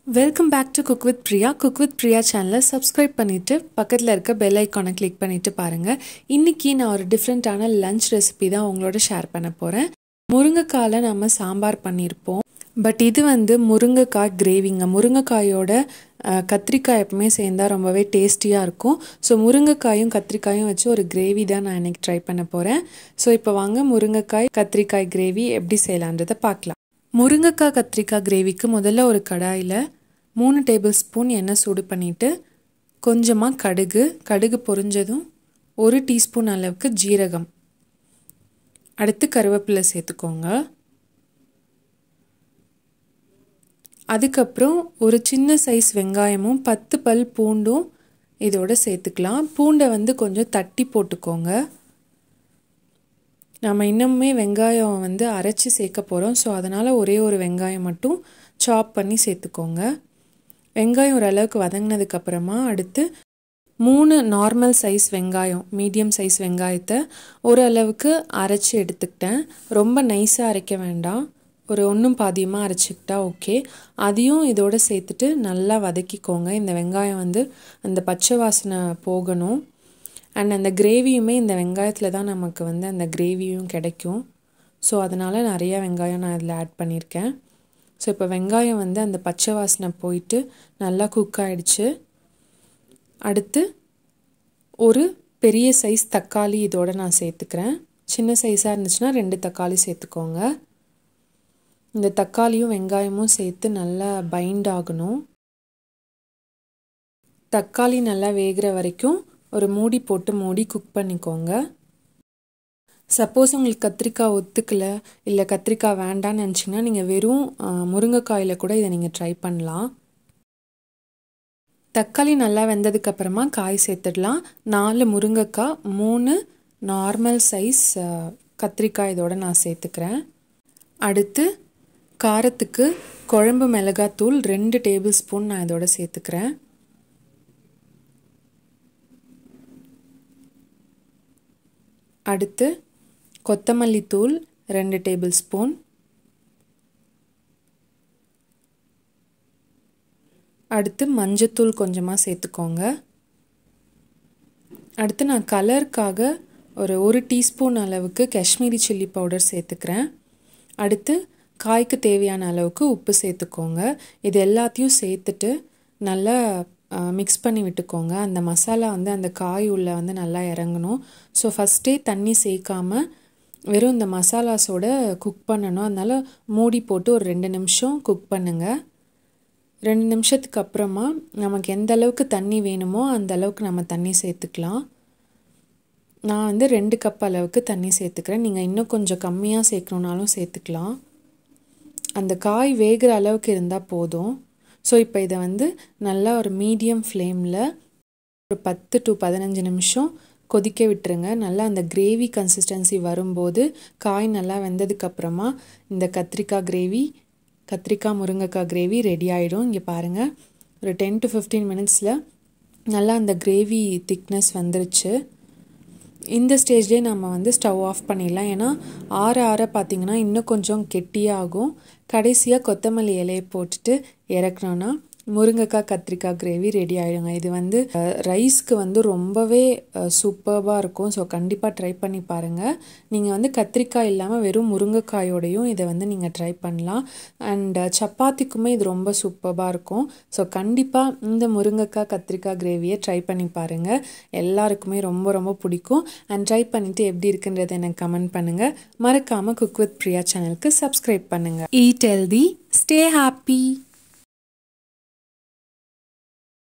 welcome back to cook with Priya cook with Priya சேனலை subscribe பண்ணிவிட்டு பக்கத்தில் இருக்க பெல் ஐக்கானை கிளிக் பண்ணிவிட்டு பாருங்கள் இன்றைக்கி நான் ஒரு டிஃப்ரெண்ட்டான லஞ்ச் ரெசிபி தான் உங்களோட ஷேர் பண்ண போகிறேன் முருங்கைக்காயில் நம்ம சாம்பார் பண்ணியிருப்போம் பட் இது வந்து முருங்கைக்காய் கிரேவிங்க முருங்கைக்காயோட அஹ், கத்திரிக்காய் எப்பவுமே சேர்ந்தா ரொம்பவே டேஸ்டியாக இருக்கும் ஸோ முருங்கைக்காயும் கத்திரிக்காயும் வச்சு ஒரு கிரேவி தான் நான் இன்னைக்கு ட்ரை பண்ண போகிறேன் ஸோ இப்போ வாங்க முருங்கைக்காய் கத்திரிக்காய் கிரேவி எப்படி செய்யலான்றதை பார்க்கலாம் முருங்கைக்காய் கத்திரிக்காய் கிரேவிக்கு முதல்ல ஒரு கடாயில் மூணு டேபிள் ஸ்பூன் எண்ணெய் சூடு பண்ணிவிட்டு கொஞ்சமாக கடுகு கடுகு பொரிஞ்சதும் ஒரு டீஸ்பூன் அளவுக்கு ஜீரகம் அடுத்து கருவேப்பிலை சேர்த்துக்கோங்க அதுக்கப்புறம் ஒரு சின்ன சைஸ் வெங்காயமும் பத்து பல் பூண்டும் இதோட சேர்த்துக்கலாம் பூண்டை வந்து கொஞ்சம் தட்டி போட்டுக்கோங்க நம்ம இன்னுமே வெங்காயம் வந்து அரைச்சி சேர்க்க போகிறோம் ஸோ அதனால் ஒரே ஒரு வெங்காயம் மட்டும் சாப் பண்ணி சேர்த்துக்கோங்க வெங்காயம் ஓரளவுக்கு வதங்கினதுக்கப்புறமா அடுத்து மூணு நார்மல் சைஸ் வெங்காயம் மீடியம் சைஸ் வெங்காயத்தை ஓரளவுக்கு அரைச்சி எடுத்துக்கிட்டேன் ரொம்ப நைஸாக அரைக்க வேண்டாம் ஒரு ஒன்றும் பாதியமாக அரைச்சிக்கிட்டா ஓகே அதையும் இதோட சேர்த்துட்டு நல்லா வதக்கிக்கோங்க இந்த வெங்காயம் வந்து அந்த பச்சை வாசனை போகணும் அண்ட் அந்த கிரேவியுமே இந்த வெங்காயத்தில் தான் நமக்கு வந்து அந்த கிரேவியும் கிடைக்கும் ஸோ அதனால் நிறைய வெங்காயம் நான் இதில் ஆட் பண்ணியிருக்கேன் ஸோ இப்போ வெங்காயம் வந்து அந்த பச்சை வாசனை போயிட்டு நல்லா குக் ஆயிடுச்சு அடுத்து ஒரு பெரிய சைஸ் தக்காளி இதோட நான் சேர்த்துக்கிறேன் சின்ன சைஸாக இருந்துச்சுன்னா ரெண்டு தக்காளி சேர்த்துக்கோங்க இந்த தக்காளியும் வெங்காயமும் சேர்த்து நல்லா பைண்ட் ஆகணும் தக்காளி நல்லா வேகிற வரைக்கும் ஒரு மூடி போட்டு மூடி குக் பண்ணிக்கோங்க சப்போஸ் உங்களுக்கு கத்திரிக்காய் ஒத்துக்கல இல்லை கத்திரிக்காய் வேண்டான்னு நினச்சிங்கன்னா நீங்கள் வெறும் முருங்கைக்காயில் கூட இதை நீங்கள் ட்ரை பண்ணலாம் தக்காளி நல்லா வெந்ததுக்கப்புறமா காய் சேர்த்துடலாம் நாலு முருங்கைக்காய் மூணு நார்மல் சைஸ் கத்திரிக்காய் இதோட நான் சேர்த்துக்கிறேன் அடுத்து காரத்துக்கு குழம்பு மிளகாத்தூள் ரெண்டு டேபிள் ஸ்பூன் நான் இதோட சேர்த்துக்கிறேன் அடுத்து கொத்தமல்லி தூள் ரெண்டு டேபிள் ஸ்பூன் அடுத்து மஞ்சத்தூள் கொஞ்சமாக சேர்த்துக்கோங்க அடுத்து நான் கலருக்காக ஒரு ஒரு டீஸ்பூன் அளவுக்கு காஷ்மீரி சில்லி பவுடர் சேர்த்துக்கிறேன் அடுத்து காய்க்கு தேவையான அளவுக்கு உப்பு சேர்த்துக்கோங்க இது எல்லாத்தையும் சேர்த்துட்டு நல்லா மிக்ஸ் பண்ணி விட்டுக்கோங்க அந்த மசாலா வந்து அந்த காய் உள்ள வந்து நல்லா இறங்கணும் ஸோ ஃபஸ்ட்டே தண்ணி சேர்க்காம வெறும் இந்த மசாலாஸோட குக் பண்ணணும் அதனால் மூடி போட்டு ஒரு ரெண்டு நிமிஷம் குக் பண்ணுங்கள் ரெண்டு நிமிஷத்துக்கு அப்புறமா நமக்கு எந்த அளவுக்கு தண்ணி வேணுமோ அந்த அளவுக்கு நம்ம தண்ணி சேர்த்துக்கலாம் நான் வந்து ரெண்டு கப் அளவுக்கு தண்ணி சேர்த்துக்கிறேன் நீங்கள் இன்னும் கொஞ்சம் கம்மியாக சேர்க்கணுன்னாலும் சேர்த்துக்கலாம் அந்த காய் வேகிற அளவுக்கு இருந்தால் போதும் ஸோ இப்போ இதை வந்து நல்லா ஒரு மீடியம் ஃப்ளேமில் ஒரு பத்து டு பதினஞ்சு நிமிஷம் கொதிக்க விட்டுருங்க நல்லா அந்த கிரேவி கன்சிஸ்டன்சி வரும்போது காய் நல்லா வெந்ததுக்கப்புறமா இந்த கத்திரிக்காய் கிரேவி கத்திரிக்காய் முருங்கைக்காய் கிரேவி ரெடி ஆகிடும் இங்கே பாருங்கள் ஒரு டென் டு ஃபிஃப்டீன் மினிட்ஸில் நல்லா அந்த கிரேவி திக்னஸ் வந்துருச்சு இந்த ஸ்டேஜ்லேயே நம்ம வந்து ஸ்டவ் ஆஃப் பண்ணிடலாம் ஏன்னா ஆற ஆற பார்த்திங்கன்னா இன்னும் கொஞ்சம் கெட்டியாகும் கடைசியாக கொத்தமல்லி இலையை போட்டுட்டு இறக்கணுன்னா முருங்கைக்காய் கத்திரிக்காய் கிரேவி ரெடி ஆகிடுங்க இது வந்து ரைஸ்க்கு வந்து ரொம்பவே சூப்பர்பாக இருக்கும் ஸோ கண்டிப்பாக ட்ரை பண்ணி பாருங்கள் நீங்கள் வந்து கத்திரிக்காய் இல்லாமல் வெறும் முருங்கைக்காயோடையும் இதை வந்து நீங்கள் ட்ரை பண்ணலாம் அண்ட் சப்பாத்திக்குமே இது ரொம்ப சூப்பர்பாக இருக்கும் ஸோ கண்டிப்பாக இந்த முருங்கைக்காய் கத்திரிக்காய் கிரேவியை ட்ரை பண்ணி பாருங்கள் எல்லாருக்குமே ரொம்ப ரொம்ப பிடிக்கும் அண்ட் ட்ரை பண்ணிவிட்டு எப்படி இருக்குன்றதை எனக்கு கமெண்ட் பண்ணுங்கள் மறக்காமல் குக் வித் பிரியா சேனலுக்கு சப்ஸ்கிரைப் பண்ணுங்கள் ஈட் ஹெல்தி ஸ்டே ஹாப்பி